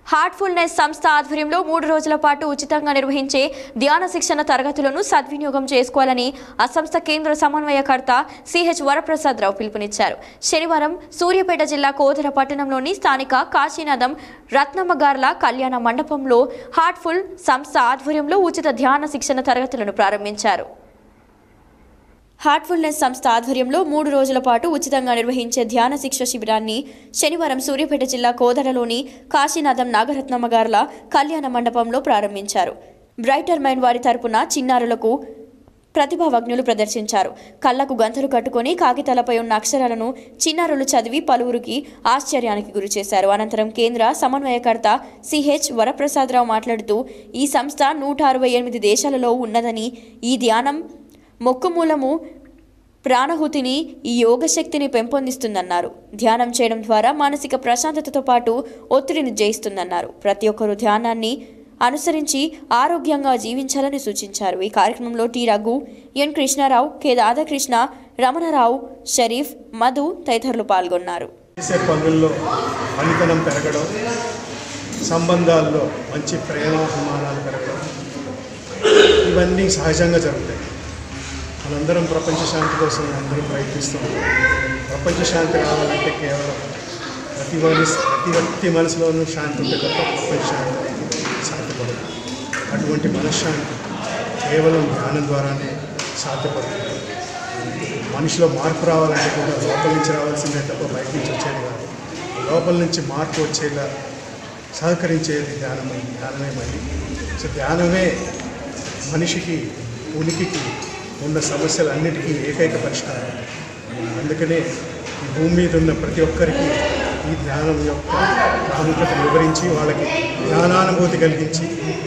Heartfulness సంస్థ ఆధ్వర్యంలో మూడు రోజుల పాటు ఉచితంగా నిర్వహించే ధ్యాన శిక్షణ తరగతులను సద్వినియోగం చేసుకోవాలని ఆ సంస్థ కేంద్ర సమన్వయకర్త సిహెచ్ వరప్రసాద్ రావు పిలుపునిచ్చారు శనివారం సూర్యాపేట జిల్లా కోదర పట్టణంలోని స్థానిక కాశీనాథం రత్నమ్మగార్ల కళ్యాణ మండపంలో హార్ట్ఫుల్ సంస్థ ఆధ్వర్యంలో ఉచిత ధ్యాన శిక్షణ తరగతులను ప్రారంభించారు హార్ట్ఫుల్నెస్ సంస్థ ఆధ్వర్యంలో మూడు రోజుల పాటు ఉచితంగా నిర్వహించే ధ్యాన శిక్ష శిబిరాన్ని శనివారం సూర్యాపేట జిల్లా కోదడలోని కాశీనాథం నాగరత్నమ్మ గార్ల కళ్యాణ మండపంలో ప్రారంభించారు బ్రైటర్ మైండ్ వారి తరపున చిన్నారులకు ప్రతిభావజ్ఞులు ప్రదర్శించారు కళ్లకు గంతలు కట్టుకొని కాగితాలపై ఉన్న అక్షరాలను చిన్నారులు చదివి పలువురికి ఆశ్చర్యానికి గురిచేశారు అనంతరం కేంద్ర సమన్వయకర్త సిహెచ్ వరప్రసాదరావు మాట్లాడుతూ ఈ సంస్థ నూట అరవై ఎనిమిది దేశాలలో ఉన్నదని ఈ ధ్యానం మొక్కుమూలము ప్రాణహుతిని ఈ యోగ శక్తిని పెంపొందిస్తుందన్నారు ధ్యానం చేయడం ద్వారా మానసిక ప్రశాంతతతో పాటు ఒత్తిడిని జయిస్తుందన్నారు ప్రతి ఒక్కరూ ధ్యానాన్ని అనుసరించి ఆరోగ్యంగా జీవించాలని సూచించారు ఈ కార్యక్రమంలో T Raghu N Krishnarao K Radhakrishna Ramanarao Sharif Madhu తదితరులు పాల్గొన్నారు చేసే పనుల్లో పనితనం పెరగడం సంబంధాల్లో మంచి ప్రేమ అభిమానాలు పెరగడం ఇవన్నీ సహజంగా జరుగుతాయి మనందరం ప్రపంచ శాంతి కోసం అందరం ప్రయత్నిస్తాం ప్రపంచ శాంతి రావాలంటే కేవలం ప్రతి మనిషి ప్రతి వ్యక్తి మనసులోనూ శాంతి ఉంటే తప్ప ప్రపంచ శాంతి అనేది సాధ్యపడదు అటువంటి మనశ్శాంతి కేవలం ధ్యానం ద్వారానే సాధ్యపడుతుంది మనిషిలో మార్పు రావాలంటే కూడా లోపల నుంచి రావాల్సిందే తప్ప బయట నుంచి వచ్చేది కాదు లోపల నుంచి మార్పు వచ్చేలా సహకరించేది ధ్యానమే ధ్యానమే మళ్ళీ సో ధ్యానమే మనిషికి ఉనికికి ఉన్న సమస్యలన్నిటికీ ఏకైక పరిష్కారం అందుకనే ఈ భూమి మీద ఉన్న ప్రతి ఒక్కరికి ఈ ధ్యానం యొక్క ప్రాముఖ్యతను వివరించి వాళ్ళకి ధ్యానానుభూతి కలిగించి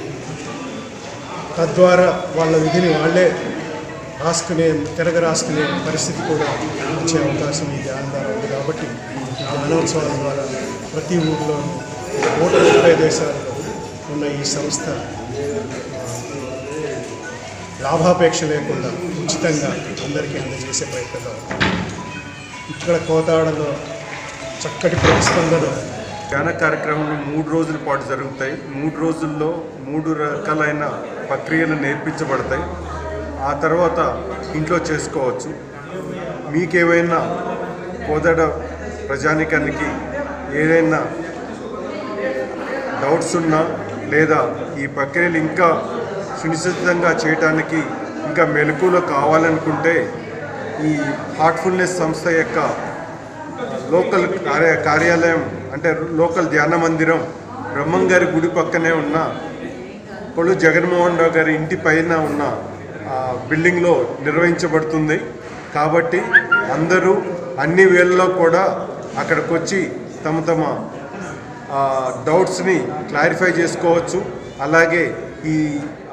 తద్వారా వాళ్ళ విధిని వాళ్ళే రాసుకునే తిరగ రాసుకునే పరిస్థితి కూడా వచ్చే అవకాశం ఈ ధ్యానం ద్వారా ఉంది కాబట్టి ఈ ధ్యానోత్సవాల ద్వారా ప్రతి ఊర్లోనూ నూట ముప్పై దేశాల్లో ఉన్న ఈ సంస్థ ఆ, లాభాపేక్ష లేకుండా ఉచితంగా అందరికీ అందజేసే ప్రయత్నంలో ఉంది. ఇక్కడ కోతాడలో చక్కటి ప్రతిస్పందన ధ్యాన కార్యక్రమాలు మూడు రోజుల పాటు జరుగుతాయి మూడు రోజుల్లో మూడు రకాలైన ప్రక్రియలు నేర్పించబడతాయి ఆ తర్వాత ఇంట్లో చేసుకోవచ్చు మీకేమైనా కోదడ ప్రజానికానికి ఏదైనా డౌట్స్ ఉన్నా లేదా ఈ ప్రక్రియలు ఇంకా సునిశ్చితంగా చేయడానికి ఇంకా మెలకువలు కావాలనుకుంటే ఈ హార్ట్ఫుల్నెస్ సంస్థ యొక్క లోకల్ కార్య కార్యాలయం అంటే లోకల్ ధ్యాన మందిరం బ్రహ్మంగారి గుడి పక్కనే ఉన్న కొలు జగన్మోహన్ రావు గారి ఇంటి పైన ఉన్న ఆ, బిల్డింగ్లో నిర్వహించబడుతుంది కాబట్టి అందరూ అన్ని వేళల్లో కూడా అక్కడికి వచ్చి తమ తమ ఆ, డౌట్స్ని క్లారిఫై చేసుకోవచ్చు అలాగే ఈ